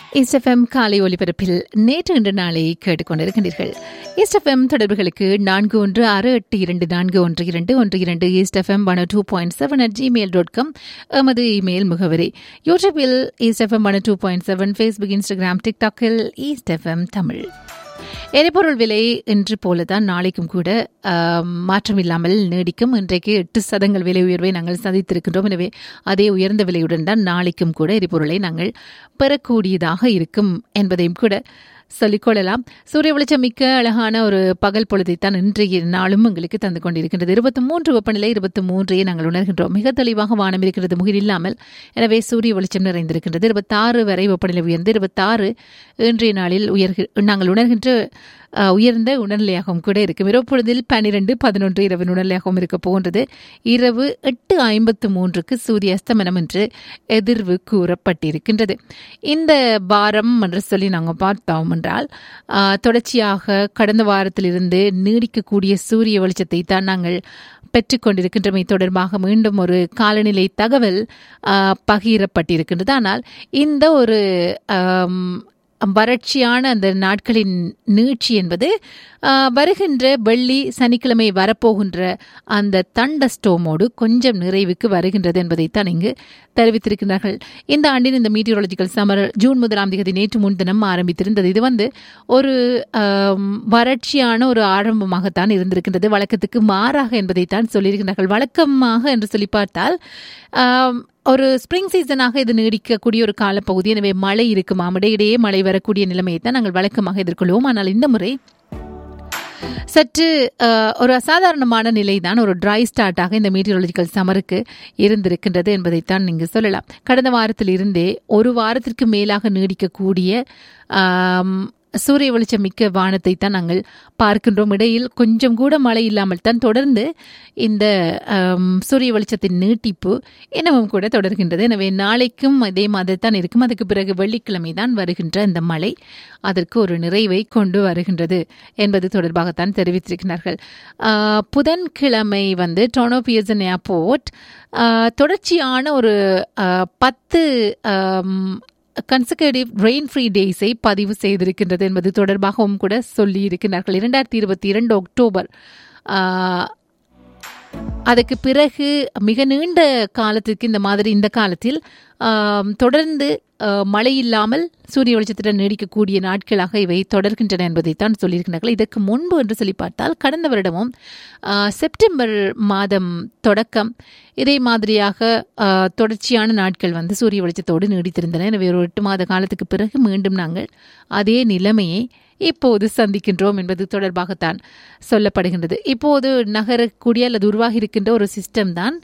SFM காலை ஒலிபரப்பில் நேற்று இன்று நாளை கேட்டுக்கொண்டிருக்கின்றீர்கள் எஸ்எஃப்எம் தொடர்புகளுக்கு நான்கு ஒன்று ஆறு எட்டு இரண்டு நான்கு ஒன்று இரண்டு ஒன்று இரண்டு SFM one two point seven at Gmail dot com எமது இமெயில் முகவரி யூடியூபில் SFM one two point seven Facebook Instagram டிக்டாக்கில் எஸ்எஃப்எம் தமிழ் எரிபொருள் விலை இன்று போலதான் நாளைக்கும் கூட ஆம், மாற்றம் இல்லாமல் நீடிக்கும் இன்றைக்கு எட்டு சதங்கள் விலை உயர்வை நாங்கள் சந்தித்திருக்கின்றோம் எனவே அதே உயர்ந்த விலையுடன் தான் நாளைக்கும் கூட எரிபொருளை நாங்கள் பெறக்கூடியதாக இருக்கும் என்பதையும் கூட சொல்லிக்கொள்ளலாம் சூரிய வெளிச்சம் மிக்க அழகான ஒரு பகல் பொழுதைத்தான் இன்றைய நாளும் எங்களுக்கு தந்து கொண்டிருக்கின்றது இருபத்தி மூன்று வெப்பநிலை இருபத்தி மூன்றையே நாங்கள் உணர்கின்றோம் மிக தெளிவாக வானம் இருக்கிறது முகில் இல்லாமல் எனவே சூரிய வெளிச்சம் நிறைந்திருக்கின்றது இருபத்தாறு வரை வெப்பநிலை உயர்ந்து இருபத்தாறு இன்றைய நாளில் உயர்கி நாங்கள் உணர்கின்ற அஹ், உயர்ந்த உணர்நிலையாகவும் கூட இருக்கும் இரவு பொழுதில் பன்னிரெண்டு பதினொன்று இரவு உணர்நிலையாகவும் இருக்க போகின்றது இரவு எட்டு ஐம்பத்து மூன்றுக்கு சூரிய அஸ்தமனம் என்று எதிர்வு கூறப்பட்டிருக்கின்றது இந்த வாரம் என்று சொல்லி நாங்கள் பார்த்தோம் என்றால் அஹ், தொடர்ச்சியாக கடந்த வாரத்திலிருந்து நீடிக்கக்கூடிய சூரிய வெளிச்சத்தை தான் நாங்கள் பெற்றுக்கொண்டிருக்கின்றமை தொடர்பாக மீண்டும் ஒரு காலநிலை தகவல் அஹ், பகிரப்பட்டிருக்கின்றது ஆனால் இந்த ஒரு ஆம், வறட்சியான அந்த நாட்களின் நீட்சி என்பது ஆஹ், வருகின்ற வெள்ளி சனிக்கிழமை வரப்போகின்ற அந்த தண்ட ஸ்டோமோடு கொஞ்சம் நிறைவுக்கு வருகின்றது என்பதைத்தான் இங்கு தெரிவித்திருக்கிறார்கள் இந்த ஆண்டின் இந்த மீட்டியோலஜிக்கல் சம்மர் ஜூன் முதலாம் தேதி நேற்று முன்தினம் ஆரம்பித்திருந்தது இது வந்து ஒரு ஆம், வறட்சியான ஒரு ஆரம்பமாகத்தான் இருந்திருக்கின்றது வழக்கத்துக்கு மாறாக என்பதைத்தான் சொல்லியிருக்கிறார்கள் வழக்கமாக என்று சொல்லி பார்த்தால் ஆம், ஒரு ஸ்ப்ரிங் சீசனாக இது நீடிக்கக்கூடிய ஒரு காலப்பகுதி எனவே மழை இருக்குமாம் இடையிடையே மழை வரக்கூடிய நிலைமையை தான் நாங்கள் வழக்கமாக எதிர்கொள்வோம் ஆனால் இந்த முறை சற்று அஹ், ஒரு அசாதாரணமான நிலைதான் ஒரு ட்ரை ஸ்டார்ட்டாக இந்த மீட்டியோலஜிக்கல் சம்மருக்கு இருந்திருக்கின்றது என்பதைத்தான் நீங்க சொல்லலாம் கடந்த வாரத்தில் இருந்தே ஒரு வாரத்திற்கு மேலாக நீடிக்கக்கூடிய ஆம், சூரிய வெளிச்சம் மிக்க வானத்தை தான் நாங்கள் பார்க்கின்றோம் இடையில் கொஞ்சம் கூட மழை இல்லாமல் தான் தொடர்ந்து இந்த ஆம், சூரிய வெளிச்சத்தின் நீட்டிப்பு இன்னமும் கூட தொடர்கின்றது எனவே நாளைக்கும் அதே மாதிரி தான் இருக்கும் அதுக்கு பிறகு வெள்ளிக்கிழமை தான் வருகின்ற இந்த மழை அதற்கு ஒரு நிறைவை கொண்டு வருகின்றது என்பது தொடர்பாகத்தான் தெரிவித்திருக்கிறார்கள் ஆஹ், புதன்கிழமை வந்து டொனோ பியர்சன் ஏர்போர்ட் ஆஹ், தொடர்ச்சியான ஒரு ஆஹ், பத்து கன்சர்கேட்டிவ் ரெயின் ஃப்ரீ டேஸை பதிவு செய்திருக்கின்றது என்பது தொடர்பாகவும் கூட சொல்லி இருக்கிறார்கள் இரண்டாயிரத்தி இருபத்தி இரண்டு அக்டோபர் ஆஹ், அதுக்கு பிறகு மிக நீண்ட காலத்திற்கு இந்த மாதிரி இந்த காலத்தில் ஆம், தொடர்ந்து ஆ, மழை இல்லாமல் சூரிய வெளிச்சத்துடன் நீடிக்கக்கூடிய நாட்களாக இவை தொடர்கின்றன என்பதைத்தான் சொல்லியிருக்கிறார்கள் இதற்கு முன்பு என்று சொல்லி பார்த்தால் கடந்த வருடமும் ஆ, செப்டம்பர் மாதம் தொடக்கம் இதே மாதிரியாக ஆ, தொடர்ச்சியான நாட்கள் வந்து சூரிய வெளிச்சத்தோடு நீடித்திருந்தன எனவே ஒரு எட்டு மாத காலத்துக்கு பிறகு மீண்டும் நாங்கள் அதே நிலைமையை இப்போது சந்திக்கின்றோம் என்பது தொடர்பாகத்தான் சொல்லப்படுகின்றது இப்போது நகரக்கூடிய அல்லது உருவாகி இருக்கின்ற ஒரு சிஸ்டம் தான்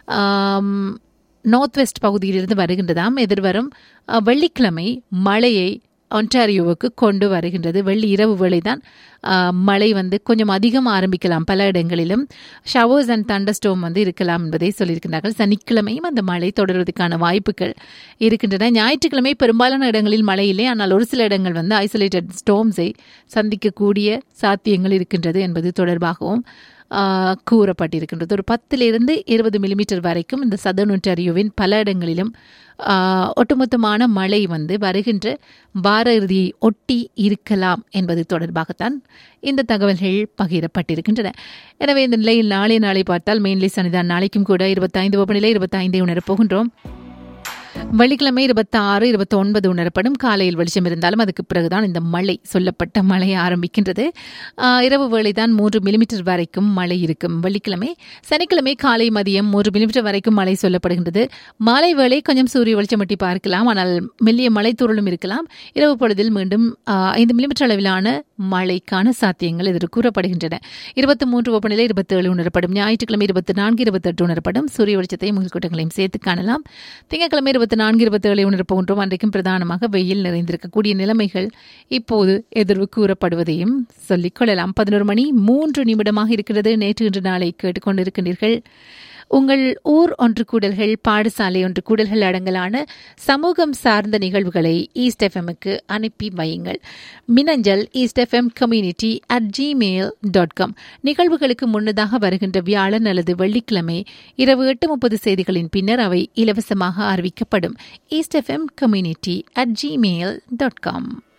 ஆம், நார்த் வெஸ்ட் பகுதியிலிருந்து வருகின்றதாம் எதிர்வரும் அஹ், வெள்ளிக்கிழமை மழையை ஒன்டாரியோவுக்கு கொண்டு வருகின்றது வெள்ளி இரவு வேளைதான் அஹ், மழை வந்து கொஞ்சம் அதிகம் ஆரம்பிக்கலாம் பல இடங்களிலும் ஷவர்ஸ் அண்ட் தண்டர்ஸ்டோம் வந்து இருக்கலாம் என்பதை சொல்லியிருக்கிறார்கள் சனிக்கிழமையும் அந்த மழை தொடர்வதற்கான வாய்ப்புகள் இருக்கின்றன ஞாயிற்றுக்கிழமை பெரும்பாலான இடங்களில் மழை இல்லை ஆனால் ஒரு சில இடங்கள் வந்து ஐசோலேட்டட் ஸ்டோம்ஸை சந்திக்கக்கூடிய சாத்தியங்கள் இருக்கின்றது என்பது தொடர்பாகவும் ஆஹ், கூறப்பட்டிருக்கின்றது ஒரு பத்திலிருந்து இருபது மில்லிமீட்டர் வரைக்கும் இந்த சதர்ன் ஒன்டாரியோவின் பல இடங்களிலும் ஆஹ், ஒட்டுமொத்தமான மழை வந்து வருகின்ற வார இறுதியை ஒட்டி இருக்கலாம் என்பது தொடர்பாகத்தான் இந்த தகவல்கள் பகிரப்பட்டிருக்கின்றன எனவே இந்த நிலையில் நாளை நாளை பார்த்தால் மெயின்லி சனிதான் நாளைக்கும் கூட இருபத்தைந்து வெப்பநிலை இருபத்தைந்தை உணரப் போகின்றோம் வெள்ளிக்கிழமை இருபத்தாறு இருபத்தி ஒன்பது உணரப்படும் காலையில் வெளிச்சம் இருந்தாலும் அதுக்கு பிறகுதான் இந்த மழை சொல்லப்பட்ட மழை ஆரம்பிக்கின்றது ஆஹ், இரவு வேளைதான் மூன்று மில்லிமீட்டர் வரைக்கும் மழை இருக்கும் வெள்ளிக்கிழமை சனிக்கிழமை காலை மதியம் மூன்று மில்லிமீட்டர் வரைக்கும் மழை சொல்லப்படுகின்றது மாலை வேளை கொஞ்சம் சூரிய வெளிச்சம் எட்டி பார்க்கலாம் ஆனால் மெல்லிய மழை தூறலும் இருக்கலாம் இரவு பொழுதில் மீண்டும் ஆஹ், ஐந்து மில்லிமீட்டர் அளவிலான மழைக்கான சாத்தியங்கள் எதிர் கூறப்படுகின்றன இருபத்தி மூன்று வெப்பநிலை இருபத்தி ஏழு உணரப்படும் ஞாயிற்றுக்கிழமை இருபத்தி நான்கு இருபத்தெட்டு உணரப்படும் சூரிய வெளிச்சத்தையும் முகல்கூட்டங்களையும் சேர்த்து காணலாம் திங்கட்கிழமை இருபத்தி நான்கு இருபத்தி ஏழு உணரப்போகின்றோம் அன்றைக்கும் பிரதானமாக வெயில் நிறைந்திருக்கக்கூடிய நிலைமைகள் இப்போது எதிர்வு கூறப்படுவதையும் சொல்லிக் கொள்ளலாம் பதினோரு மணி மூன்று நிமிடமாக இருக்கிறது நேற்று இன்று நாளை கேட்டுக்கொண்டிருக்கின்றீர்கள் உங்கள் ஊர் ஒன்று கூடல்கள் பாடசாலை ஒன்று கூடல்கள் அடங்கலான சமூகம் சார்ந்த நிகழ்வுகளை ஈஸ்ட் எஃப்எம்முக்கு அனுப்பி வையுங்கள் மின்னஞ்சல் east FM community at Gmail dot com நிகழ்வுகளுக்கு முன்னதாக வருகின்ற வியாழன் அல்லது வெள்ளிக்கிழமை இரவு எட்டு முப்பது செய்திகளின் பின்னர் அவை இலவசமாக அறிவிக்கப்படும் east FM community at Gmail dot com